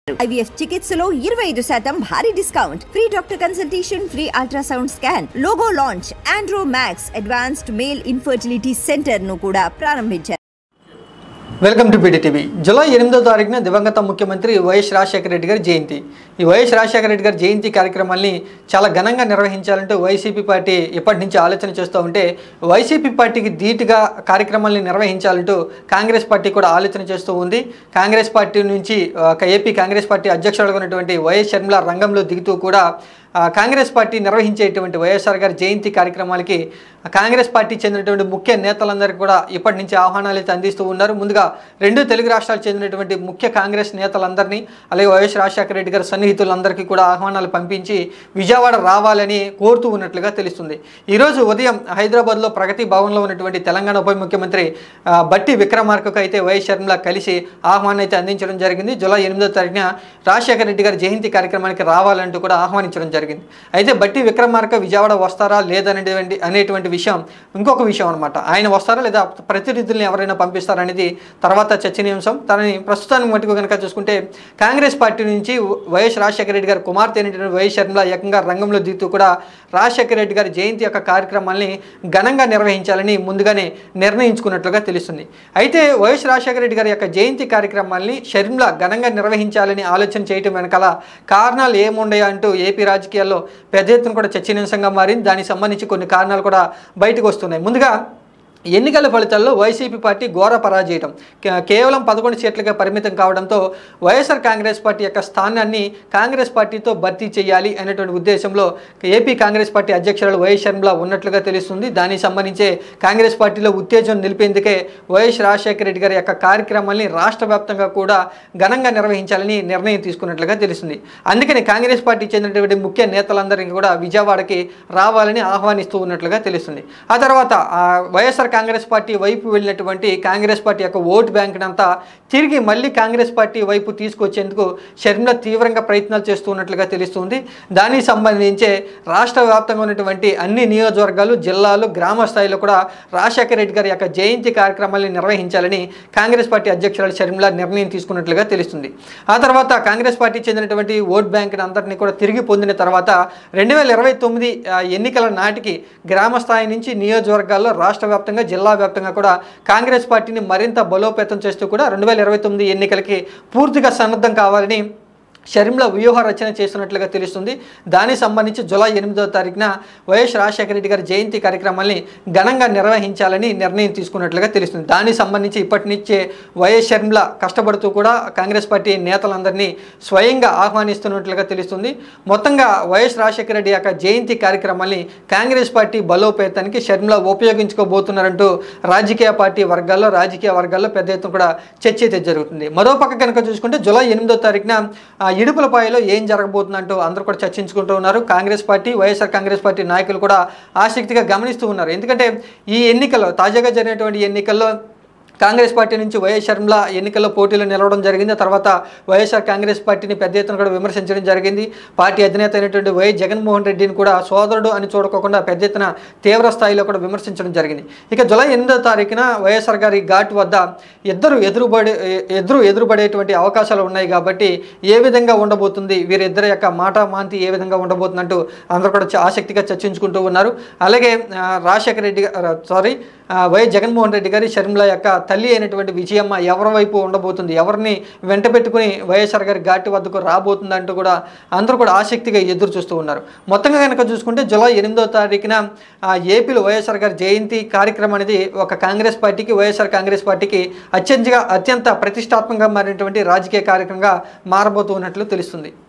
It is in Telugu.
ఐవీఎఫ్ చికిత్సలో ఇరవై ఐదు శాతం భారీ discount free doctor consultation free ultrasound scan logo launch Andro Max advanced male infertility centre ను కూడా ప్రారంభించారు వెల్కమ్ టు పీటీటీవీ జూలై ఎనిమిదో తారీఖున దివంగత ముఖ్యమంత్రి వైఎస్ రాజశేఖర రెడ్డి గారి జయంతి ఈ వైఎస్ రాజశేఖర రెడ్డి గారి జయంతి కార్యక్రమాల్ని చాలా ఘనంగా నిర్వహించాలంటూ వైసీపీ పార్టీ ఇప్పటి నుంచి ఆలోచన చేస్తూ ఉంటే వైసీపీ పార్టీకి ధీటుగా కార్యక్రమాల్ని నిర్వహించాలంటూ కాంగ్రెస్ పార్టీ కూడా ఆలోచన చేస్తూ ఉంది కాంగ్రెస్ పార్టీ నుంచి ఒక ఏపీ కాంగ్రెస్ పార్టీ అధ్యక్షులుగా ఉన్నటువంటి వైఎస్ షర్మిల రంగంలో దిగుతూ కూడా ఆ, కాంగ్రెస్ పార్టీ నిర్వహించేటువంటి వైఎస్ఆర్ గారి జయంతి కార్యక్రమాలకి కాంగ్రెస్ పార్టీ చెందినటువంటి ముఖ్య నేతలందరికీ కూడా ఇప్పటి నుంచి ఆహ్వానాలు అయితే అందిస్తూ ఉన్నారు ముందుగా రెండు తెలుగు రాష్ట్రాలకు చెందినటువంటి ముఖ్య కాంగ్రెస్ నేతలందరినీ అలాగే వైఎస్ రాజశేఖర రెడ్డి గారి సన్నిహితులందరికీ కూడా ఆహ్వానాలు పంపించి విజయవాడ రావాలని కోరుతూ ఉన్నట్లుగా తెలుస్తుంది ఈరోజు ఉదయం హైదరాబాద్లో ప్రగతి భవన్లో ఉన్నటువంటి తెలంగాణ ఉప ముఖ్యమంత్రి ఆ, బట్టి విక్రమార్కకు అయితే వైఎస్ షర్మిల కలిసి ఆహ్వానం అయితే అందించడం జరిగింది జూలై ఎనిమిదో తారీఖున రాజశేఖర రెడ్డి గారి జయంతి కార్యక్రమానికి రావాలంటూ కూడా ఆహ్వానించడం జరిగింది అయితే బట్టి విక్రమార్క విజయవాడ వస్తారా లేదనేటువంటి అనేటువంటి విషయం ఇంకొక విషయం అనమాట ఆయన వస్తారా లేదా ప్రతినిధుల్ని ఎవరైనా పంపిస్తారనేది తర్వాత చర్చనీయాంశం తనని ప్రస్తుతానికి మటుకు కనుక చూసుకుంటే కాంగ్రెస్ పార్టీ నుంచి వైఎస్ రాజశేఖర రెడ్డి గారి కుమార్తె అయినటువంటి వైఎస్ షర్మిల ఏకంగా రంగంలో దిగుతూ కూడా రాజశేఖర రెడ్డి గారి జయంతి యొక్క కార్యక్రమాల్ని ఘనంగా నిర్వహించాలని ముందుగానే నిర్ణయించుకున్నట్లుగా తెలుస్తుంది అయితే వైఎస్ రాజశేఖర రెడ్డి గారి యొక్క జయంతి కార్యక్రమాల్ని షర్మిల ఘనంగా నిర్వహించాలని ఆలోచన చేయటం వెనకాల కారణాలు ఏముండయా అంటూ ఏపీ రాజకీయాల్లో పెద్ద ఎత్తున కూడా చర్చనీయాంశంగా మారింది దానికి సంబంధించి కొన్ని కారణాలు కూడా బయటకు వస్తున్నాయి ముందుగా ఎన్నికల ఫలితాల్లో వైసీపీ పార్టీ ఘోర పరాజయటం కే- కేవలం పదకొండు సీట్లుగా పరిమితం కావడంతో వైఎస్ఆర్ కాంగ్రెస్ పార్టీ యొక్క స్థానాన్ని కాంగ్రెస్ పార్టీతో భర్తీ చేయాలి అనేటువంటి ఉద్దేశంలో ఏపీ కాంగ్రెస్ పార్టీ అధ్యక్షురాలు వైఎస్ షర్మిల ఉన్నట్లుగా తెలుస్తుంది దానికి సంబంధించే కాంగ్రెస్ పార్టీలో ఉత్తేజం నిలిపేందుకే వైఎస్ రాజశేఖర రెడ్డి గారి యొక్క కార్యక్రమాల్ని రాష్ట్ర వ్యాప్తంగా కూడా ఘనంగా నిర్వహించాలని నిర్ణయం తీసుకున్నట్లుగా తెలుస్తుంది అందుకని కాంగ్రెస్ పార్టీ చెందినటువంటి ముఖ్య నేతలందరికీ కూడా విజయవాడకి రావాలని ఆహ్వానిస్తూ ఉన్నట్లుగా తెలుస్తుంది ఆ తర్వాత ఆ వైఎస్ఆర్ కాంగ్రెస్ పార్టీ వైపు వెళ్ళినటువంటి కాంగ్రెస్ పార్టీ యొక్క ఓటు బ్యాంక్ అంతా తిరిగి మళ్ళీ కాంగ్రెస్ పార్టీ వైపు తీసుకొచ్చేందుకు షర్మిల తీవ్రంగా ప్రయత్నాలు చేస్తున్నట్లుగా తెలుస్తుంది దానికి సంబంధించే రాష్ట్ర వ్యాప్తంగా ఉన్నటువంటి అన్ని నియోజకవర్గాలు జిల్లాలు గ్రామ స్థాయిలో కూడా రాజశేఖర రెడ్డి గారి యొక్క జయంతి కార్యక్రమాలను నిర్వహించాలని కాంగ్రెస్ పార్టీ అధ్యక్షురాలు షర్మిల నిర్ణయం తీసుకున్నట్లుగా తెలుస్తుంది ఆ తర్వాత కాంగ్రెస్ పార్టీ చెందినటువంటి ఓట్ బ్యాంక్ అందరినీ కూడా తిరిగి పొందిన తర్వాత రెండు వేల ఇరవై తొమ్మిది ఆ, ఎన్నికల నాటికి గ్రామ స్థాయి నుంచి నియోజకవర్గాల్లో రాష్ట్ర వ్యాప్తంగా జిల్లా వ్యాప్తంగా కూడా కాంగ్రెస్ పార్టీని మరింత బలోపేతం చేస్తూ కూడా రెండు వేల ఇరవై తొమ్మిది ఎన్నికలకి పూర్తిగా సన్నద్ధం కావాలని షర్మిల వ్యూహ రచన చేస్తున్నట్లుగా తెలుస్తుంది దానికి సంబంధించి జూలై ఎనిమిదవ తారీఖున వైఎస్ రాజశేఖర రెడ్డి గారి జయంతి కార్యక్రమాల్ని ఘనంగా నిర్వహించాలని నిర్ణయం తీసుకున్నట్లుగా తెలుస్తుంది దానికి సంబంధించి ఇప్పటి నుంచే వైఎస్ షర్మిల కష్టపడుతూ కూడా కాంగ్రెస్ పార్టీ నేతలందరినీ స్వయంగా ఆహ్వానిస్తున్నట్లుగా తెలుస్తుంది మొత్తంగా వైఎస్ రాజశేఖర రెడ్డి యొక్క జయంతి కార్యక్రమాల్ని కాంగ్రెస్ పార్టీ బలోపేతానికి షర్మిల ఉపయోగించుకోబోతున్నారంటూ రాజకీయ పార్టీ వర్గాల్లో రాజకీయ వర్గాల్లో పెద్ద ఎత్తున కూడా చర్చ అయితే జరుగుతుంది మరోపక్క కనుక చూసుకుంటే జూలై ఎనిమిదో తారీఖున ఆ, ఇడుపులపాయలో ఏం జరగబోతుందంటూ అందరూ కూడా చర్చించుకుంటూ ఉన్నారు కాంగ్రెస్ పార్టీ వైఎస్ఆర్ కాంగ్రెస్ పార్టీ నాయకులు కూడా ఆసక్తిగా గమనిస్తూ ఉన్నారు ఎందుకంటే ఈ ఎన్నికల్లో తాజాగా జరిగినటువంటి ఎన్నికల్లో కాంగ్రెస్ పార్టీ నుంచి వైఎస్ షర్మిల ఎన్నికల్లో పోటీలో నిలవడం జరిగింది ఆ తర్వాత వైఎస్ఆర్ కాంగ్రెస్ పార్టీని పెద్ద ఎత్తున కూడా విమర్శించడం జరిగింది పార్టీ అధినేత అయినటువంటి వైఎస్ జగన్మోహన్ రెడ్డిని కూడా సోదరుడు అని చూడకోకుండా పెద్ద ఎత్తున తీవ్ర స్థాయిలో కూడా విమర్శించడం జరిగింది ఇక జూలై ఎనిమిదో తారీఖున వైఎస్ఆర్ గారి ఘాట్ వద్ద ఇద్దరు ఎదురుబడి ఎదురు ఎదురుపడేటువంటి అవకాశాలు ఉన్నాయి కాబట్టి ఏ విధంగా ఉండబోతుంది వీరిద్దరి యొక్క మాట మాంతి ఏ విధంగా ఉండబోతుందంటూ అందరూ కూడా చ- ఆసక్తిగా చర్చించుకుంటూ ఉన్నారు అలాగే ఆ, రాజశేఖర రెడ్డి సారీ వైఎస్ జగన్మోహన్ రెడ్డి గారి షర్మిల యొక్క తల్లి అయినటువంటి విజయమ్మ ఎవరి వైపు ఉండబోతుంది ఎవరిని వెంట పెట్టుకుని వైఎస్ఆర్ గారి ఘాటి వద్దకు రాబోతుందంటూ కూడా అందరూ కూడా ఆసక్తిగా ఎదురు చూస్తూ ఉన్నారు మొత్తంగా కనుక చూసుకుంటే జూలై ఎనిమిదో తారీఖున ఆ, ఏపీలో వైఎస్ఆర్ గారి జయంతి కార్యక్రమం అనేది ఒక కాంగ్రెస్ పార్టీకి వైఎస్ఆర్ కాంగ్రెస్ పార్టీకి అత్యంతగా అత్యంత ప్రతిష్టాత్మకంగా మారినటువంటి రాజకీయ కార్యక్రమంగా మారబోతున్నట్లు తెలుస్తుంది